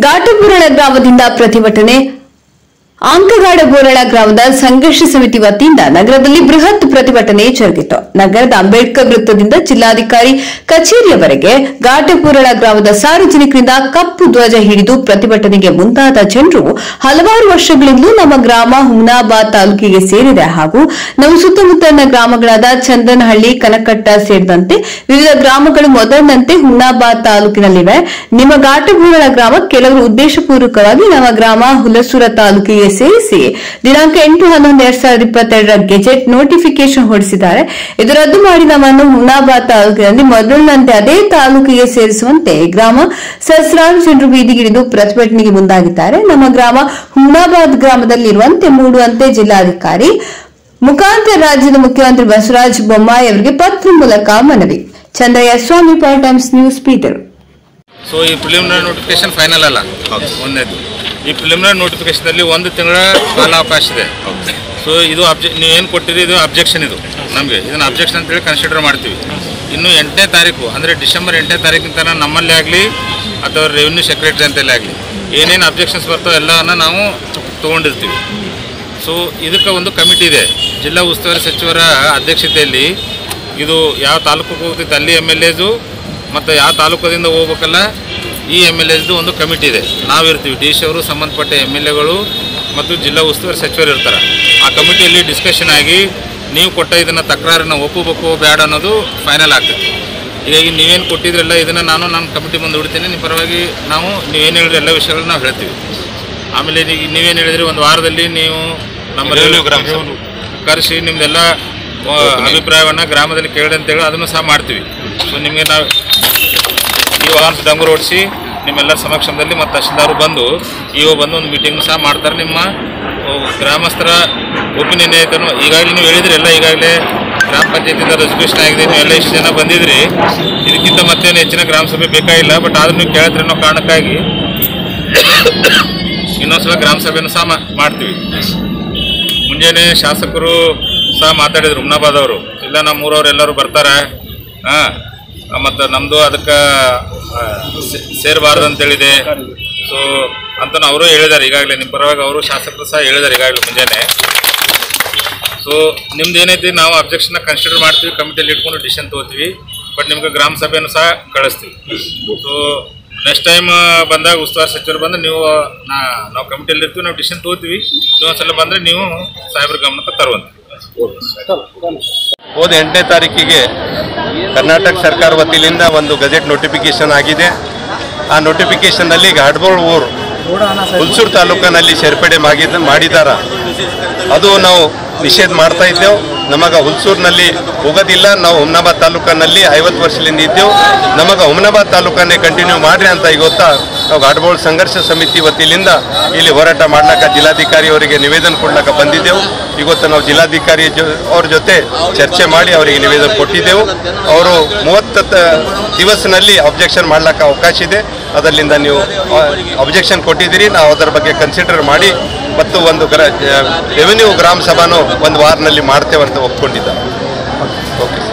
ಘಾಟಪುರಳ ಗ್ರಾಮದಿಂದ ಪ್ರತಿಭಟನೆ ಅಂಕಗಾಡ ಬೋರಳ ಗ್ರಾಮದ ಸಂಘರ್ಷ ಸಮಿತಿ ವತಿಯಿಂದ ನಗರದಲ್ಲಿ ಬೃಹತ್ ಪ್ರತಿಭಟನೆ ಜರುಗಿತು ನಗರದ ಅಂಬೇಡ್ಕರ್ ವೃತ್ತದಿಂದ ಜಿಲ್ಲಾಧಿಕಾರಿ ಕಚೇರಿಯವರೆಗೆ ಘಾಟಪುರಳ ಗ್ರಾಮದ ಸಾರ್ವಜನಿಕರಿಂದ ಕಪ್ಪು ಧ್ವಜ ಹಿಡಿದು ಪ್ರತಿಭಟನೆಗೆ ಮುಂದಾದ ಜನರು ಹಲವಾರು ವರ್ಷಗಳಿಂದಲೂ ನಮ್ಮ ಗ್ರಾಮ ಹುಮ್ನಾಬಾದ್ ತಾಲೂಕಿಗೆ ಸೇರಿದೆ ಹಾಗೂ ನಮ್ಮ ಸುತ್ತಮುತ್ತಲಿನ ಗ್ರಾಮಗಳಾದ ಚಂದನಹಳ್ಳಿ ಕನಕಟ್ಟ ಸೇರಿದಂತೆ ವಿವಿಧ ಗ್ರಾಮಗಳು ಮೊದಲಿನಂತೆ ಹುಮ್ನಾಬಾದ್ ತಾಲೂಕಿನಲ್ಲಿವೆ ನಿಮ್ಮ ಘಾಟಪುರಳ ಗ್ರಾಮ ಕೆಲವರು ಉದ್ದೇಶಪೂರ್ವಕವಾಗಿ ನಮ್ಮ ಗ್ರಾಮ ಹುಲಸೂರ ತಾಲೂಕಿಗೆ ಸೇರಿಸಿ ದಿನಾಂಕ ಎಂಟು ಹನ್ನೊಂದು ಎರಡ್ ಸಾವಿರದ ಇಪ್ಪತ್ತೆರಡರ ಗೆಜೆಟ್ ನೋಟಿಫಿಕೇಶನ್ ಹೊರಡಿಸಿದ್ದಾರೆ ಇದು ರದ್ದು ಮಾಡಿ ನಮ್ಮನ್ನು ಹುಮ್ನಾಬಾದ್ ತಾಲೂಕಿನಲ್ಲಿ ಮೊದಲಿನಂತೆ ಅದೇ ತಾಲೂಕಿಗೆ ಸೇರಿಸುವಂತೆ ಗ್ರಾಮ ಸಹಸ್ರಾರು ಜನರು ಬೀದಿಗಿಳಿದು ಪ್ರತಿಭಟನೆಗೆ ಮುಂದಾಗಿದ್ದಾರೆ ನಮ್ಮ ಗ್ರಾಮ ಹುಮ್ನಾಬಾದ್ ಗ್ರಾಮದಲ್ಲಿರುವಂತೆ ಮೂಡುವಂತೆ ಜಿಲ್ಲಾಧಿಕಾರಿ ಮುಖಾಂತರ ರಾಜ್ಯದ ಮುಖ್ಯಮಂತ್ರಿ ಬಸವರಾಜ ಬೊಮ್ಮಾಯಿ ಅವರಿಗೆ ಪತ್ರ ಮೂಲಕ ಮನವಿ Chandraiah Swamy part times news Peter so ಈ ಪ್ರಿಲಿಮಿನರಿ ನೋಟಿಫಿಕೇಶನ್ ಫೈನಲ್ ಅಲ್ಲ ಒಂದನೇದು ಈ ಪ್ರಿಲಿಮಿನರಿ ನೋಟಿಫಿಕೇಶನಲ್ಲಿ ಒಂದು ತಿಂಗಳ ಕಾಲಾವಕಾಶ ಇದೆ ಸೊ ಇದು ಅಬ್ಜೆ ನೀವೇನು ಕೊಟ್ಟಿರಿ ಇದು ಅಬ್ಜೆಕ್ಷನ್ ಇದು ನಮಗೆ ಇದನ್ನು ಅಬ್ಜೆಕ್ಷನ್ ಅಂತೇಳಿ ಕನ್ಸಿಡರ್ ಮಾಡ್ತೀವಿ ಇನ್ನು ಎಂಟನೇ ತಾರೀಕು ಅಂದರೆ ಡಿಸೆಂಬರ್ ಎಂಟನೇ ತಾರೀಕಿನ ತನಕ ನಮ್ಮಲ್ಲಿ ಆಗಲಿ ಅಥವಾ ರೆವಿನ್ಯೂ ಸೆಕ್ರೆಟರಿ ಅಂತಲ್ಲಿ ಆಗಲಿ ಏನೇನು ಅಬ್ಜೆಕ್ಷನ್ಸ್ ಬರ್ತಾವೆ ಎಲ್ಲವನ್ನು ನಾವು ತೊಗೊಂಡಿರ್ತೀವಿ ಸೊ ಇದಕ್ಕೆ ಒಂದು ಕಮಿಟಿ ಇದೆ ಜಿಲ್ಲಾ ಉಸ್ತುವಾರಿ ಸಚಿವರ ಅಧ್ಯಕ್ಷತೆಯಲ್ಲಿ ಇದು ಯಾವ ತಾಲೂಕಿಗೆ ಹೋಗ್ತೈತೆ ಅಲ್ಲಿ ಎಮ್ ಎಲ್ ಎದು ಮತ್ತು ಯಾವ ತಾಲೂಕದಿಂದ ಹೋಗ್ಬೇಕಲ್ಲ ಈ ಎಮ್ ಎಲ್ ಎಸ್ದು ಒಂದು ಕಮಿಟಿ ಇದೆ ನಾವಿರ್ತೀವಿ ಡಿ ಸಿ ಅವರು ಸಂಬಂಧಪಟ್ಟ ಎಮ್ ಎಲ್ ಎಗಳು ಮತ್ತು ಜಿಲ್ಲಾ ಉಸ್ತುವಾರಿ ಸಚಿವರು ಇರ್ತಾರೆ ಆ ಕಮಿಟಿಯಲ್ಲಿ ಡಿಸ್ಕಷನ್ ಆಗಿ ನೀವು ಕೊಟ್ಟ ಇದನ್ನು ತಕರಾರನ್ನು ಒಪ್ಪಬೇಕು ಬೇಡ ಅನ್ನೋದು ಫೈನಲ್ ಆಗ್ತೈತಿ ಹೀಗಾಗಿ ನೀವೇನು ಕೊಟ್ಟಿದ್ರಲ್ಲ ಇದನ್ನು ನಾನು ನನ್ನ ಕಮಿಟಿ ಮುಂದೆ ಇಡ್ತೀನಿ ನಿಮ್ಮ ಪರವಾಗಿ ನಾವು ನೀವೇನು ಹೇಳಿದ್ರೆ ಎಲ್ಲ ವಿಷಯಗಳನ್ನ ನಾವು ಹೇಳ್ತೀವಿ ಆಮೇಲೆ ಈಗ ನೀವೇನು ಹೇಳಿದ್ರಿ ಒಂದು ವಾರದಲ್ಲಿ ನೀವು ನಮ್ಮ ರೆವಿನ್ಯೂ ಗ್ರಾಮ ಕರೆಸಿ ನಿಮ್ದೆಲ್ಲ ಆ, ಅಭಿಪ್ರಾಯವನ್ನು ಗ್ರಾಮದಲ್ಲಿ ಕೇಳಿ ಅಂತೇಳಿ ಅದನ್ನು ಸಹ ಮಾಡ್ತೀವಿ ಸೊ ನಿಮಗೆ ನಾವು ಈ ವಾಹನ ಡಂಗೂರು ಓಡಿಸಿ ನಿಮ್ಮೆಲ್ಲರ ಸಮಕ್ಷಮದಲ್ಲಿ ಮತ್ತು ತಹಶೀಲ್ದಾರು ಬಂದು ಇವ ಬಂದು ಒಂದು ಮೀಟಿಂಗ್ ಸಹ ಮಾಡ್ತಾರೆ ನಿಮ್ಮ ಆ, ಗ್ರಾಮಸ್ಥರ ಒಪಿನಿಯನ್ ಐತನು ಈಗಾಗಲೇ ನೀವು ಹೇಳಿದ್ರಿ ಎಲ್ಲ ಈಗಾಗಲೇ ಗ್ರಾಮ ಪಂಚಾಯತಿಯಿಂದ ರೆಸಲ್ಯೂಷನ್ ಆಗಿದೆ ನೀವು ಎಲ್ಲ ಇಷ್ಟು ಜನ ಬಂದಿದ್ರಿ ಇದಕ್ಕಿಂತ ಮತ್ತೇನು ಹೆಚ್ಚಿನ ಗ್ರಾಮ ಸಭೆ ಬೇಕಾಗಿಲ್ಲ ಬಟ್ ಆದ್ರೂ ನೀವು ಕೇಳಿದ್ರೆ ಅನ್ನೋ ಕಾರಣಕ್ಕಾಗಿ ಇನ್ನೊಂದ್ಸಲ ಗ್ರಾಮ ಸಭೆಯನ್ನು ಸಹ ಮಾ- ಮಾಡ್ತೀವಿ ಮುಂಜಾನೆ ಶಾಸಕರು ಸಹ ಮಾತಾಡಿದ್ರು ಹುಮ್ನಾಬಾದ್ ಅವರು ಇಲ್ಲ ನಮ್ಮ ಊರವ್ರು ಎಲ್ಲರೂ ಬರ್ತಾರೆ ಹಾಂ ಮತ್ತು ನಮ್ಮದು ಅದಕ್ಕೆ ಸೇರಬಾರ್ದು ಅಂತೇಳಿದೆ ಸೊ ಅಂತ ಅವರು ಹೇಳಿದ್ದಾರೆ ಈಗಾಗಲೇ ನಿಮ್ಮ ಪರವಾಗಿ ಅವರು ಶಾಸಕರು ಸಹ ಹೇಳಿದ್ದಾರೆ ಈಗಾಗಲೇ ಮುಂಜಾನೆ ಸೊ ನಿಮ್ದು ಏನೈತಿ ನಾವು ಅಬ್ಜೆಕ್ಷನ್ನ ಕನ್ಸಿಡರ್ ಮಾಡ್ತೀವಿ ಕಮಿಟಿಯಲ್ಲಿ ಇಟ್ಕೊಂಡು ಡಿಸಿಷನ್ ತೊಗೋತೀವಿ ಬಟ್ ನಿಮ್ಗೆ ಗ್ರಾಮ ಸಭೆಯನ್ನು ಸಹ ಕಳಿಸ್ತೀವಿ ಸೊ ನೆಕ್ಸ್ಟ್ ಟೈಮ್ ಬಂದಾಗ ಉಸ್ತುವಾರಿ ಸಚಿವರು ಬಂದ್ರೆ ನೀವು ನಾ ನಾವು ಕಮಿಟಿಯಲ್ಲಿ ಇರ್ತೀವಿ ನಾವು ಡಿಸಿಷನ್ ತೊಗೋತೀವಿ ನೀವು ಒಂದ್ಸಲ ಬಂದರೆ ನೀವು ಸಾಹೇಬ್ರ ಗಮನಕ್ಕೆ ತರುವಂತೆ ಹೋದ ಎಂಟನೇ ತಾರೀಕಿಗೆ ಕರ್ನಾಟಕ ಸರ್ಕಾರ ವತಿಯಿಂದ ಒಂದು ಗಜೆಟ್ ನೋಟಿಫಿಕೇಶನ್ ಆಗಿದೆ ಆ ನೋಟಿಫಿಕೇಶನ್ನಲ್ಲಿ ಘಾಟ್ಬೋಳ್ ಊರು ಹುಲ್ಸೂರು ತಾಲೂಕಿನಲ್ಲಿ ಸೇರ್ಪಡೆ ಮಾಡಿದ ಮಾಡಿದಾರ ಅದು ನಾವು ನಿಷೇಧ ಮಾಡ್ತಾ ಇದ್ದೆವು ನಮಗೆ ಹುಲ್ಸೂರಿನಲ್ಲಿ ಹೋಗೋದಿಲ್ಲ ನಾವು ಹುಮ್ನಾಬಾದ್ ತಾಲೂಕಿನಲ್ಲಿ ಐವತ್ತು ವರ್ಷದಿಂದ ಇದ್ದೆವು ನಮಗೆ ಹುಮ್ನಾಬಾದ್ ತಾಲೂಕನ್ನೇ ಕಂಟಿನ್ಯೂ ಮಾಡ್ರಿ ಅಂತ ಇವತ್ತ ನಾವು ಘಾಟ್ಬೋಳ್ ಸಂಘರ್ಷ ಸಮಿತಿ ವತಿಯಿಂದ ಇಲ್ಲಿ ಹೋರಾಟ ಮಾಡ್ಲಕ್ಕ ಜಿಲ್ಲಾಧಿಕಾರಿ ಅವರಿಗೆ ನಿವೇದನೆ ಕೊಡ್ಲಕ್ಕ ಬಂದಿದ್ದೆವು ಇವತ್ತು ನಾವು ಜಿಲ್ಲಾಧಿಕಾರಿ ಜೊ ಅವ್ರ ಜೊತೆ ಚರ್ಚೆ ಮಾಡಿ ಅವರಿಗೆ ನಿವೇದನೆ ಕೊಟ್ಟಿದ್ದೆವು ಅವರು ಮೂವತ್ತ ದಿವಸನಲ್ಲಿ ಅಬ್ಜೆಕ್ಷನ್ ಮಾಡ್ಲಿಕ್ಕೆ ಅವಕಾಶ ಇದೆ ಅದರಿಂದ ನೀವು ಅಬ್ಜೆಕ್ಷನ್ ಕೊಟ್ಟಿದ್ದೀರಿ ನಾವು ಅದರ ಬಗ್ಗೆ ಕನ್ಸಿಡರ್ ಮಾಡಿ ಮತ್ತು ಒಂದು ಗ್ರ ರೆವೆನ್ಯೂ ಗ್ರಾಮ ಸಭಾನು ಒಂದು ವಾರನಲ್ಲಿ ಮಾಡ್ತೇವೆ ಅಂತ ಒಪ್ಕೊಂಡಿದ್ದಾರೆ ಓಕೆ